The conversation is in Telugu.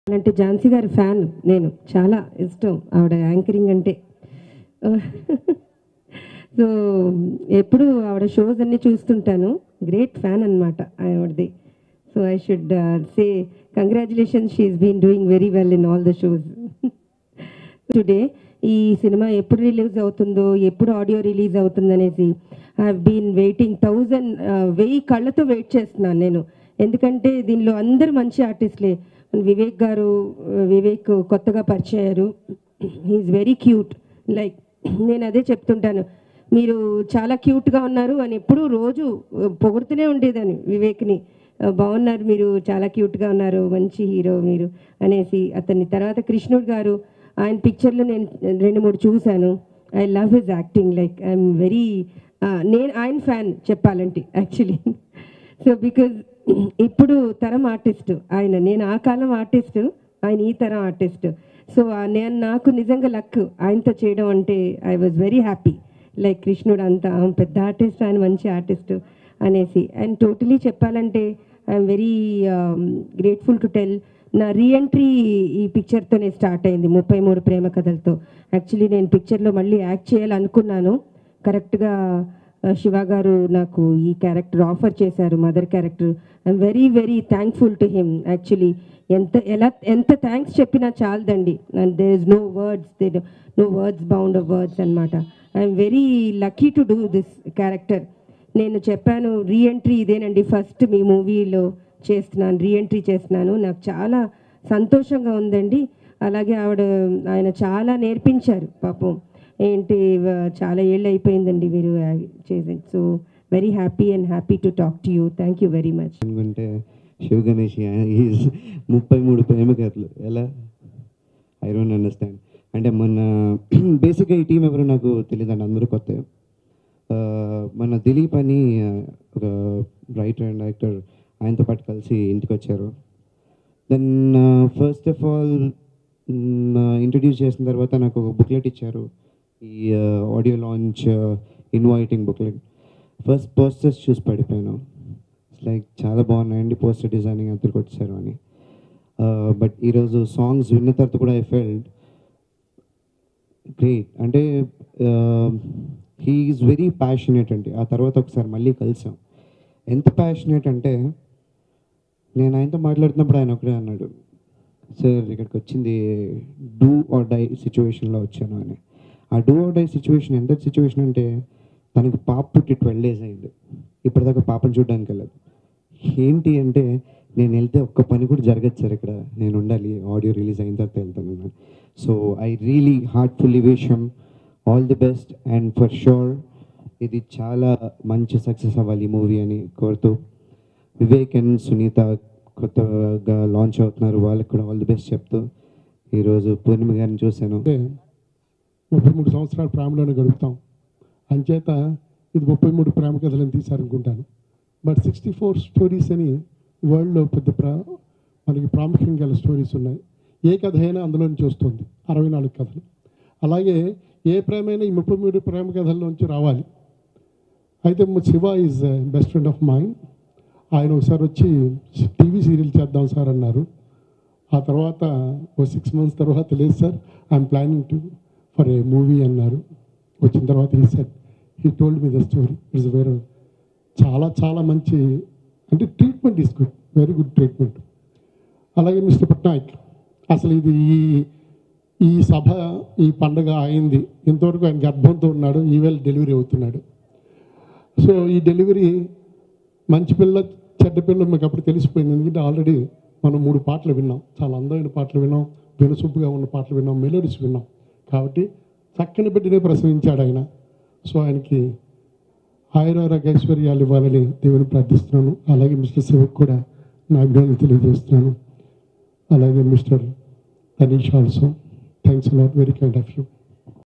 అంటే ఝాన్సీ గారి ఫ్యాన్ నేను చాలా ఇష్టం ఆవిడ యాంకరింగ్ అంటే సో ఎప్పుడు ఆవిడ షోస్ అన్ని చూస్తుంటాను గ్రేట్ ఫ్యాన్ అనమాట ఆవిడది so I should say congratulations she's been doing very well in all the shows today ఈ సినిమా ఎప్పుడు రిలీజ్ అవుతుందో ఎప్పుడు ఆడియో రిలీజ్ అవుతుంది అనేసి ఐ బీన్ వెయిటింగ్ థౌజండ్ వెయ్యి కళ్ళతో వెయిట్ చేస్తున్నాను నేను ఎందుకంటే దీనిలో అందరు మంచి ఆర్టిస్ట్లే వివేక్ గారు వివేక్ కొత్తగా పరిచయారు హీఈస్ వెరీ క్యూట్ లైక్ నేను అదే చెప్తుంటాను మీరు చాలా క్యూట్గా ఉన్నారు అని ఎప్పుడూ రోజు పొగుడుతూనే ఉండేదాన్ని వివేక్ని బాగున్నారు మీరు చాలా క్యూట్గా ఉన్నారు మంచి హీరో మీరు అనేసి అతన్ని తర్వాత కృష్ణుడు గారు ఆయన పిక్చర్లు నేను రెండు మూడు చూశాను I love his acting like I'm very నేను ఆయన ఫ్యాన్ చెప్పాలంటే యాక్చువల్లీ సో బికాజ్ ఇప్పుడు తరం ఆర్టిస్ట్ ఆయన నేను ఆ కాలం ఆర్టిస్ట్ ఆయన ఈ తరం ఆర్టిస్ట్ సో నేను నాకు నిజంగా లక్ ఆయనతో చేయడం అంటే I was very happy like కృష్ణుడు అంత ఆ, పెద్ద ఆర్టిస్ట్ ఆయన మంచి ఆర్టిస్ట్ అనేసి అండ్ టోటలీ చెప్పాలంటే I'm very grateful to tell నా రీఎంట్రీ ఈ పిక్చర్తోనే స్టార్ట్ అయింది ముప్పై మూడు ప్రేమ కథలతో యాక్చువల్లీ నేను పిక్చర్లో మళ్ళీ యాక్ట్ చేయాలనుకున్నాను కరెక్ట్గా శివ గారు నాకు ఈ క్యారెక్టర్ ఆఫర్ చేశారు mother character I'm very very thankful to him actually ఎంత ఎలా ఎంత థ్యాంక్స్ చెప్పినా చాలదండి and there is no words they no words bound of words అనమాట I'm very lucky to do this character నేను చెప్పాను రీఎంట్రీ ఇదేనండి ఫస్ట్ మీ మూవీలో చేస్తున్నాను రీఎంట్రీ చేస్తున్నాను నాకు చాలా సంతోషంగా ఉందండి అలాగే ఆవిడ ఆయన చాలా నేర్పించారు పాపం ఏంటి వ- చాలా ఏళ్ళు అయిపోయిందండి మీరు చేసి so very happy and happy to talk to you thank you very much అనుకుంటే శివ గణేష్ ఈజ్ ముప్పై మూడు ప్రేమ కథలు ఎలా ఐ డోంట్ అండర్స్టాండ్ అంటే మొన్న బేసిక్గా ఈ టీం ఎవరు నాకు తెలియదండి అందరూ కొత్త మన దిలీప్ అని ఆ, ఒక రైటర్ అండ్ యాక్టర్ ఆయనతో పాటు కలిసి ఇంటికి వచ్చారు then first of all introduce చేసిన తర్వాత నాకు ఒక బుక్లెట్ ఇచ్చారు ఈ audio launch inviting booklet first posters చూసి పడిపోయాను లైక్ చాలా బాగున్నాయండి పోస్టర్ డిజైనింగ్ అంతా కొట్టారు అని బట్ ఈరోజు సాంగ్స్ విన్న తర్వాత కూడా ఐ ఫెల్ట్ గ్రేట్ అంటే హీ ఈజ్ వెరీ ప్యాషనేట్ అండి ఆ తర్వాత ఒకసారి మళ్ళీ కలిసాం ఎంత ప్యాషనేట్ అంటే నేను ఆయనతో మాట్లాడుతున్నప్పుడు ఆయన ఒకటే అన్నాడు సార్ ఇక్కడికి వచ్చింది డూ ఆర్ డై సిచ్యువేషన్లో వచ్చాను అని ఆ డూ ఆర్ డై సిచ్యువేషన్ ఎంత సిచ్యువేషన్ అంటే తనకి పాప పుట్టి ట్వెల్వ్ డేస్ అయింది ఇప్పటిదాకా పాపను చూడడానికి వెళ్ళదు ఏంటి అంటే నేను వెళ్తే ఒక్క పని కూడా జరగదు సార్ ఇక్కడ నేను ఉండాలి ఆడియో రిలీజ్ అయిన తర్వాత వెళ్తాను so I really heartfully wish all the best and for sure ఇది చాలా మంచి సక్సెస్ అవ్వాలి ఈ మూవీ అని కోరుతూ వివేక్ అండ్ సునీత కొత్తగా లాంచ్ అవుతున్నారు వాళ్ళకి కూడా ఆల్ ది బెస్ట్ చెప్తూ ఈరోజు పూర్ణిమ గారిని చూశాను అంటే ముప్పై మూడు సంవత్సరాలు ప్రేమలోనే గడుపుతాం అంచేత ఇది ముప్పై మూడు ప్రేమ కథలను తీశారనుకుంటాను బట్ సిక్స్టీ ఫోర్ స్టోరీస్ అని వరల్డ్లో పెద్ద ప్రా మనకి ప్రాముఖ్యం గల స్టోరీస్ ఉన్నాయి ఏ కథ అయినా అందులో నుంచి వస్తుంది అరవై నాలుగు కథలు అలాగే ఏ ప్రేమైనా ఈ ముప్పై మూడు ప్రేమ కథల్లోంచి రావాలి అయితే మా Shiva is best friend of mind ఆయన ఒకసారి వచ్చి టీవీ సీరియల్ చేద్దాం సార్ అన్నారు ఆ తర్వాత ఓ సిక్స్ మంత్స్ తర్వాత లేదు sir I'm planning to for a movie అన్నారు వచ్చిన తర్వాత ఈ set he told me the story it's very చాలా చాలా మంచి అంటే treatment is good very good treatment అలాగే మిస్టర్ పట్నాయక్ అసలు ఇది ఈ ఈ సభ ఈ పండగ అయింది ఇంతవరకు ఆయన గర్భంతో ఉన్నాడు ఈవేళ డెలివరీ అవుతున్నాడు సో ఈ డెలివరీ మంచి పిల్ల చెడ్డ పిల్ల మీకు అప్పుడు తెలిసిపోయింది ఎందుకంటే ఆల్రెడీ మనం మూడు పాటలు విన్నాం చాలా అందమైన పాటలు విన్నాం వినసొప్పుగా ఉన్న పాటలు విన్నాం మెలోడీస్ విన్నాం కాబట్టి చక్కని బిడ్డనే ప్రసవించాడు ఆయన సో ఆయనకి ఆయురారోగ్య ఐశ్వర్యాలు ఇవ్వాలని దేవుని ప్రార్థిస్తున్నాను అలాగే మిస్టర్ శివకు కూడా నా అభినందన తెలియజేస్తున్నాను అలాగే Mister Tanish also thanks lot very kind of you